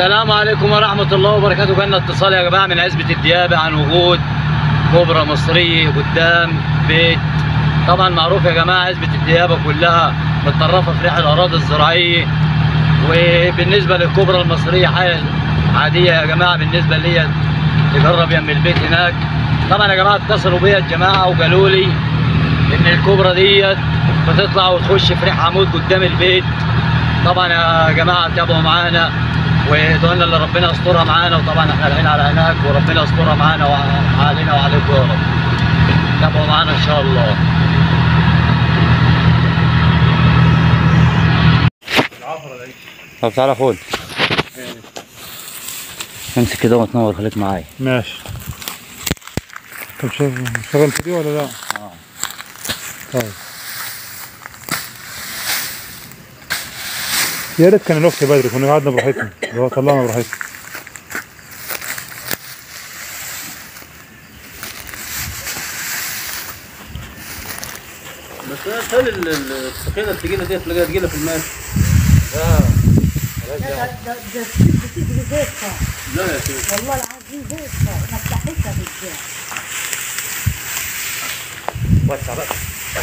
السلام عليكم ورحمة الله وبركاته جالنا اتصال يا جماعة من عزبة الديابة عن وجود كوبرا مصرية قدام بيت طبعا معروف يا جماعة عزبة الديابة كلها متطرفة في ريح الأراضي الزراعية وبالنسبة للكوبرا المصرية حاجة عادية يا جماعة بالنسبة لي تجرب يم البيت هناك طبعا يا جماعة اتصلوا بيا الجماعة وقالوا لي إن الكوبرا ديت بتطلع وتخش في ريح عمود قدام البيت طبعا يا جماعة تابعوا معانا وادعوا لنا اللي ربنا يسترها معانا وطبعا احنا رايحين على هناك وربنا يسترها معانا وعلينا وعليكم يا رب تابعوا معانا ان شاء الله طب تعالى خد امسك كده وتنور خليك معايا ماشي طب شغل شغلت دي ولا لا؟ اه طيب يا ريت كان الوقت بدري كنا قعدنا براحتنا اللي هو طلعنا براحتنا بس انا خلي السفينه الثقيله دي تلاقيها ثقيله في الماء لا يا شيخ والله العظيم هيك مفتحتها بالجاه وسع بقى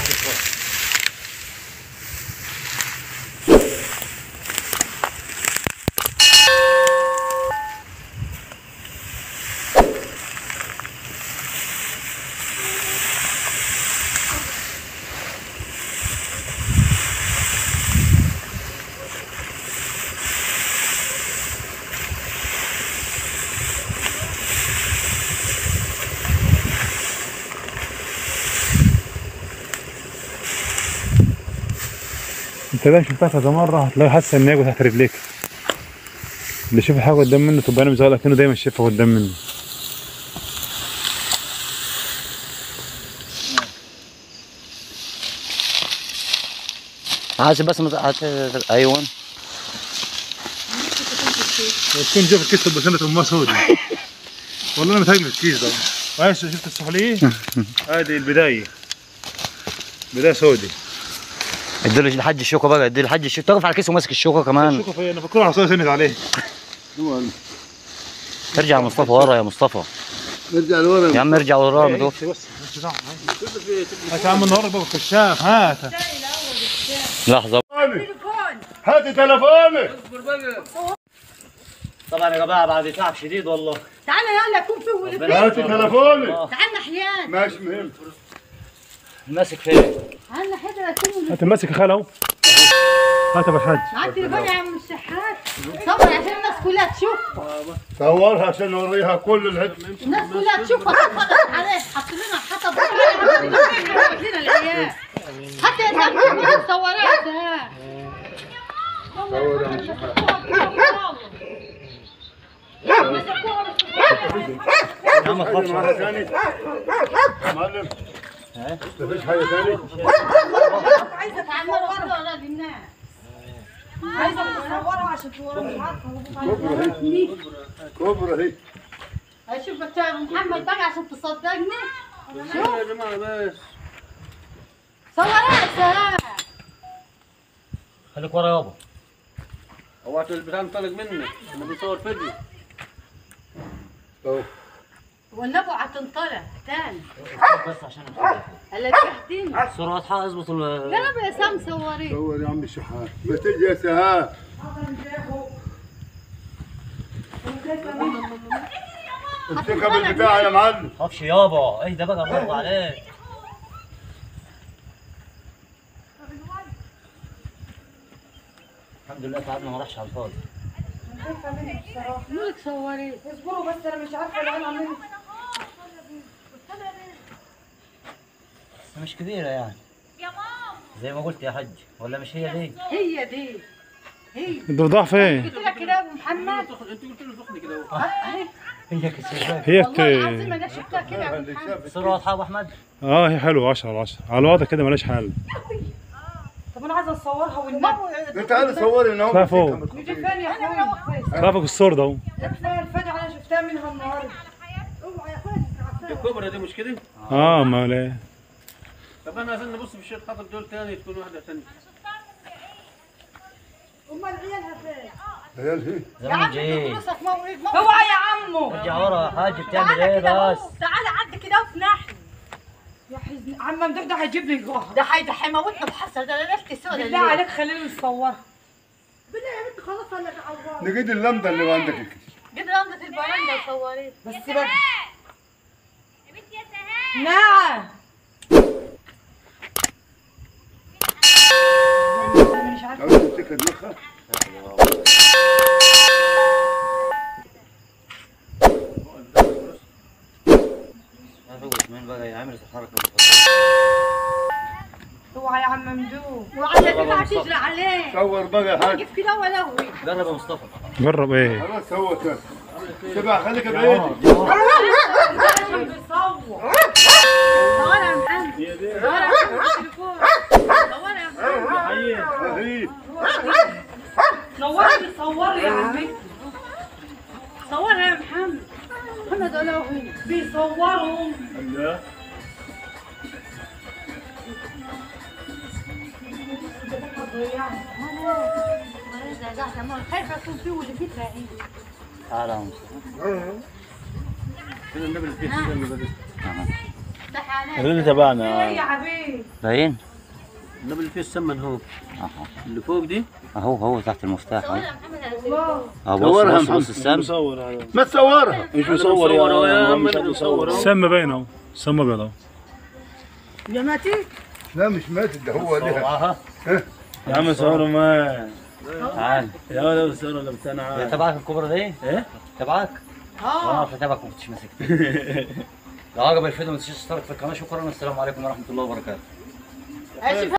انت ده شفتها كذا مرة هتلاقي حاسة ان هي تحت رجليك اللي يشوف حاجة قدام منه تبقى انا مزغلق كأنه دايما شايفها قدام منه عايز بس مز... عايز... ايوه تكون جاب الكيس البسنة امها سودي والله انا متهاجم الكيس ده عايز شفت السحلية هذه البداية بداية سودي اديله الحاج الشوكه بقى اديله الحاج الشوكه تقف على الكيس وماسك الشوكه كمان شوفوا في انا فكروا عصاية سند عليه ارجع يا مصطفى ورا يا مصطفى نرجع لورا يا عم ارجع ورا ما توقف. بس بس هات يا عم النهارده بقى الكشاف هات لحظه تليفون هات تليفونك طبعا يا جماعه بعد تعب شديد والله تعالى يلا يكون في ولد هات تليفونك تعالى حيان ماشي مهم ماسك فين تعالى حدا يكون ولد هات ماسك خال اهو هات يا الحاج معاك تليفون يا عم الشحات صور عشان الناس كلها تشوف صورها عشان نوريها كل الهد الناس كلها تشوف خلاص عليه حط لنا حتى حط لنا العيال حتى يا زلمه كلها مصورات يا عم تخافش معلم مفيش حاجه ثانيه عايزه تصورها ولا الناس عايزه تصورها عشان تصورها مش عارفه كبرى هي هشوف بتاع محمد بقى عشان تصدقني يا جماعه بس صورها سهام خليك ورا يابا اوعى البتاع انطلق منك انا بنصور فيديو ولا ابو هتنطلع تاني بس عشان أشوفك. هلا تحتيني الصوره واضحه اظبط ال- لا لا يا سام صوري صور يا عم الشحات ما تيجي يا سهام امسكها بالبتاع يا معلم تخافش يابا اهدى بقى برضه عليك الحمد لله تعبنا ما راحش على الفاضي مالك صوري اصبروا بس انا مش عارفه اللي انا عامله بس مش كبيره يعني زي ما قلت يا حج ولا مش هي دي هي دي هي الضفدع فين؟ قلت لك كده يا ابو محمد انت قلت له سخن كده اهو. اهي هي كسر هي والله العظيم بت... انا شفتها كده يا ابو محمد الصوره واضحه يا ابو احمد اه هي حلوه 10 على 10 على الوضع كده ملاش حل طب انا عايزه اصورها والنبي تعالى صوري هنا لا فوق يجي فين يا اخوي رافق الصور ده اهو ده كفايه الفجعه انا شفتها منها النهارده دي الكبرى دي مش كده اه ما لا طب انا عشان نبص في الشيخ خاطر دول تاني تكون واحده ثانيه امال عيالها فين؟ عيال هي يا زمان عم جاي فلوسك موعد موعد اوعى يا عمو ارجع ورا يا حاج بتعمل تعالى ايه كده بس اهو تعالى عد كده وفي ناحية يا حزن عم ممدوح ده هيجيب لي جوه ده حي ده حيموتنا بحسرة ده انا نفسي سودا بالله عليك خليني نصورها بالله يا بنت خلاص ولا تعوض نجد اللمضه اللي عندك الكيس قد لمضة البرندة وصوريت بس بقى نعم مش عارفه تعال تمسكها دماغها مين بقى يعمل الحركه اوعى يا عم ممدوح وعلى كده هتجري عليه صور بقى يا حاج وقف كده ولوي جرب يا مصطفى جرب ايه خلاص هو تمام تبع خليك بعيد صور صور يا محمد صور يا محمد بالتليفون صور يا محمد هي نوري صوري يا عمي صور يا محمد محمد ولوي بيصورهم الله خايفة أكون فيه واللي فيه تلاقيه تعالى يا مصطفى كده النبي الكيس اللي بدأ. افتح عليه اللي تبعنا ايه يا حبيبي باين النبي اللي فيه السمن هو اهو اللي فوق دي اهو هو تحت المفتاح صور اهو يا محمد على الله اهو صورها بص بص محمد. بص السم مصور هذا ما تصورها مش مصور يا عم انا بصور سم باين اهو سم ابيض اهو جماعتي لا مش ماتت ده هو لها صورها يا عم صوروا ما تعال يا ولد صوروا لما انا هي تبعك الكبرى دي؟ ايه؟ تبعك؟ اه اه تبعك ما كنتش ماسك لو عجب الفيديو ما تنساش تشترك في القناه شكرا والسلام عليكم ورحمه الله وبركاته اشوف